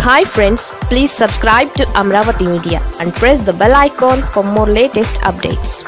hi friends please subscribe to Amaravati media and press the bell icon for more latest updates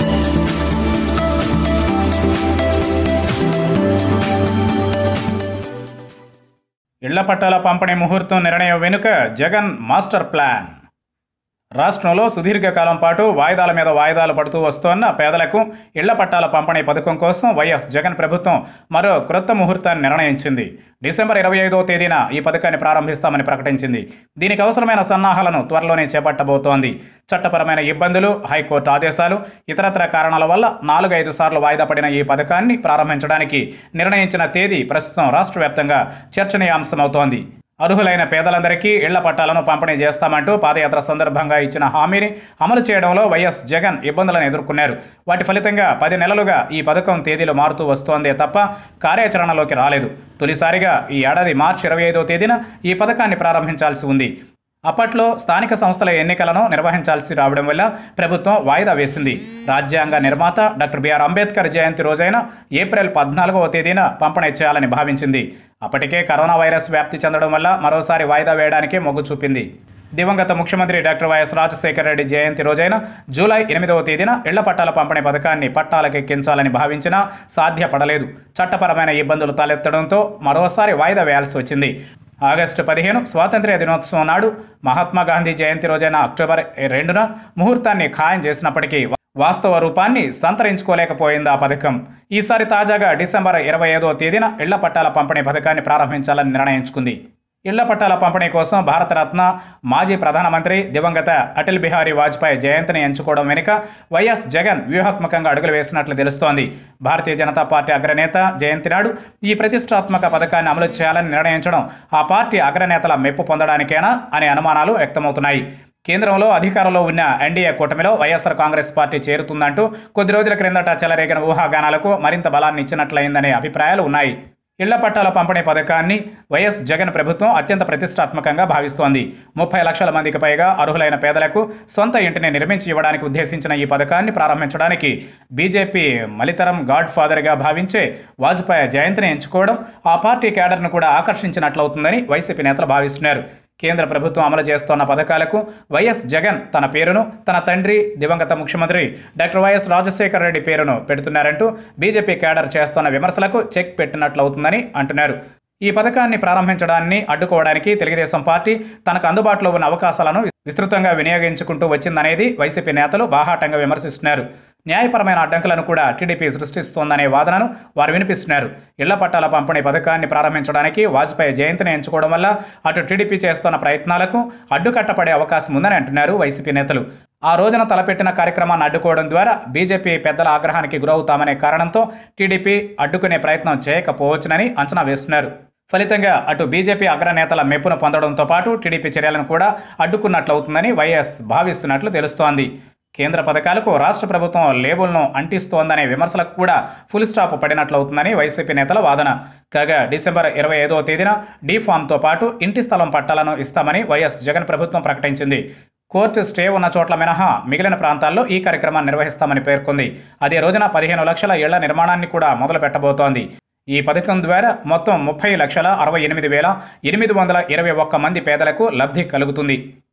ఇళ్ల పట్టాల పంపిణీ ముహూర్తం నిర్ణయం వెనుక జగన్ మాస్టర్ ప్లాన్ రాష్ట్రంలో సుదీర్ఘకాలం పాటు వాయిదాల మీద వాయిదాలు పడుతూ వస్తోన్న పేదలకు ఇళ్ల పట్టాల పంపిణీ పథకం కోసం వైఎస్ జగన్ ప్రభుత్వం మరో క్రొత్త ముహూర్తాన్ని నిర్ణయించింది డిసెంబర్ ఇరవై ఐదవ తేదీన ఈ పథకాన్ని ప్రారంభిస్తామని ప్రకటించింది దీనికి అవసరమైన సన్నాహాలను త్వరలోనే చేపట్టబోతోంది చట్టపరమైన ఇబ్బందులు హైకోర్టు ఆదేశాలు ఇతరత్ర కారణాల వల్ల నాలుగైదు సార్లు వాయిదా పడిన ఈ పథకాన్ని ప్రారంభించడానికి నిర్ణయించిన తేదీ ప్రస్తుతం రాష్ట్ర వ్యాప్తంగా చర్చనీయాంశమవుతోంది అర్హులైన పేదలందరికీ ఇళ్ల పట్టాలను పంపిణీ చేస్తామంటూ పాదయాత్ర సందర్భంగా ఇచ్చిన హామీని అమలు చేయడంలో వైఎస్ జగన్ ఇబ్బందులను ఎదుర్కొన్నారు వాటి ఫలితంగా పది నెలలుగా ఈ పథకం తేదీలు మారుతూ వస్తోందే తప్ప కార్యాచరణలోకి రాలేదు తొలిసారిగా ఈ ఏడాది మార్చి ఇరవై ఐదో తేదీన ఈ పథకాన్ని ప్రారంభించాల్సి ఉంది అప్పట్లో స్థానిక సంస్థల ఎన్నికలను నిర్వహించాల్సి రావడం వల్ల ప్రభుత్వం వాయిదా వేసింది రాజ్యాంగ నిర్మాత డాక్టర్ బిఆర్ అంబేద్కర్ జయంతి రోజైన ఏప్రిల్ పద్నాలుగవ తేదీన పంపిణీ చేయాలని భావించింది అప్పటికే కరోనా వైరస్ వ్యాప్తి చెందడం వల్ల మరోసారి వాయిదా వేయడానికి మొగ్గు చూపింది దివంగత ముఖ్యమంత్రి డాక్టర్ వైఎస్ రాజశేఖర రెడ్డి జయంతి రోజైన జూలై ఎనిమిదవ తేదీన ఇళ్ల పట్టాల పంపిణీ పథకాన్ని పట్టాలకెక్కించాలని భావించినా సాధ్యపడలేదు చట్టపరమైన ఇబ్బందులు తలెత్తడంతో మరోసారి వాయిదా వేయాల్సి వచ్చింది ఆగస్టు పదిహేను స్వాతంత్ర్య దినోత్సవం నాడు మహాత్మా గాంధీ జయంతి రోజైన అక్టోబర్ రెండున ముహూర్తాన్ని ఖాయం చేసినప్పటికీ వాస్తవ రూపాన్ని సంతరించుకోలేకపోయింది ఆ పథకం ఈసారి తాజాగా డిసెంబర్ ఇరవై ఐదో తేదీన ఇళ్ల పట్టాల పంపిణీ పథకాన్ని ప్రారంభించాలని నిర్ణయించుకుంది ఇళ్ల పట్టాల పంపిణీ కోసం భారతరత్న మాజీ ప్రధానమంత్రి దివంగత అటల్ బిహారీ వాజ్పేయి జయంతిని ఎంచుకోవడం వెనుక వైఎస్ జగన్ వ్యూహాత్మకంగా అడుగులు వేసినట్లు తెలుస్తోంది భారతీయ జనతా పార్టీ అగ్రనేత జయంతి నాడు ఈ ప్రతిష్టాత్మక పథకాన్ని అమలు చేయాలని నిర్ణయించడం ఆ పార్టీ అగ్రనేతల మెప్పు పొందడానికేనా అనే అనుమానాలు వ్యక్తమవుతున్నాయి కేంద్రంలో అధికారంలో ఉన్న ఎన్డీఏ కూటమిలో వైఎస్ఆర్ కాంగ్రెస్ పార్టీ చేరుతుందంటూ కొద్ది రోజుల క్రిందట చెలరేగిన ఊహాగానాలకు మరింత బలాన్ని ఇచ్చినట్లయిందనే అభిప్రాయాలు ఉన్నాయి ఇళ్ల పట్టాల పంపిణీ పథకాన్ని వైఎస్ జగన్ ప్రభుత్వం అత్యంత ప్రతిష్టాత్మకంగా భావిస్తోంది ముప్పై లక్షల మందికి పైగా అర్హులైన పేదలకు సొంత ఇంటిని నిర్మించి ఇవ్వడానికి ఉద్దేశించిన ఈ పథకాన్ని ప్రారంభించడానికి బీజేపీ మలితరం గాడ్ ఫాదర్గా భావించే వాజ్పేయి జయంతిని ఎంచుకోవడం ఆ పార్టీ కేడర్ను కూడా ఆకర్షించినట్లవుతుందని వైసీపీ నేతలు భావిస్తున్నారు కేంద్ర ప్రభుత్వం అమలు చేస్తోన్న పథకాలకు వైఎస్ జగన్ తన పేరును తన తండ్రి దివంగత ముఖ్యమంత్రి డాక్టర్ వైఎస్ రాజశేఖర రెడ్డి పేరును పెడుతున్నారంటూ బీజేపీ కేడర్ చేస్తున్న విమర్శలకు చెక్ పెట్టినట్లవుతుందని అంటున్నారు ఈ పథకాన్ని ప్రారంభించడాన్ని అడ్డుకోవడానికి తెలుగుదేశం పార్టీ తనకు అందుబాటులో ఉన్న అవకాశాలను విస్తృతంగా వినియోగించుకుంటూ వచ్చిందనేది వైసీపీ నేతలు బాహాటంగా విమర్శిస్తున్నారు న్యాయపరమైన అడ్డంకులను కూడా టీడీపీ సృష్టిస్తోందనే వాదనను వారు వినిపిస్తున్నారు ఇళ్ల పట్టాల పంపిణీ పథకాన్ని ప్రారంభించడానికి వాజ్పేయి జయంతిని ఎంచుకోవడం వల్ల అటు టీడీపీ చేస్తున్న ప్రయత్నాలకు అడ్డుకట్టపడే అవకాశం ఉందని అంటున్నారు వైసీపీ నేతలు ఆ రోజున తలపెట్టిన కార్యక్రమాన్ని అడ్డుకోవడం ద్వారా బీజేపీ పెద్దల ఆగ్రహానికి గురవుతామనే కారణంతో టీడీపీ అడ్డుకునే ప్రయత్నం చేయకపోవచ్చునని అంచనా వేస్తున్నారు ఫలితంగా అటు బీజేపీ అగ్రనేతల మెప్పును పొందడంతో పాటు టీడీపీ చర్యలను కూడా అడ్డుకున్నట్లవుతుందని వైఎస్ భావిస్తున్నట్లు తెలుస్తోంది కేంద్ర పథకాలకు రాష్ట్ర ప్రభుత్వం లేబుల్ను అంటిస్తోందనే విమర్శలకు కూడా ఫుల్ స్టాప్ పడినట్లవుతుందని వైసీపీ నేతల వాదన కాగా డిసెంబర్ ఇరవై ఐదవ తేదీన డీ ఫామ్తో పాటు ఇంటి స్థలం పట్టాలను ఇస్తామని వైఎస్ జగన్ ప్రభుత్వం ప్రకటించింది కోర్టు స్టే ఉన్న చోట్ల మినహా మిగిలిన ప్రాంతాల్లో ఈ కార్యక్రమాన్ని నిర్వహిస్తామని పేర్కొంది అదే రోజున పదిహేను లక్షల ఇళ్ల నిర్మాణాన్ని కూడా మొదలు పెట్టబోతోంది ఈ పథకం ద్వారా మొత్తం ముప్పై లక్షల అరవై ఎనిమిది వేల ఎనిమిది వందల ఇరవై ఒక్క మంది పేదలకు లబ్ధి కలుగుతుంది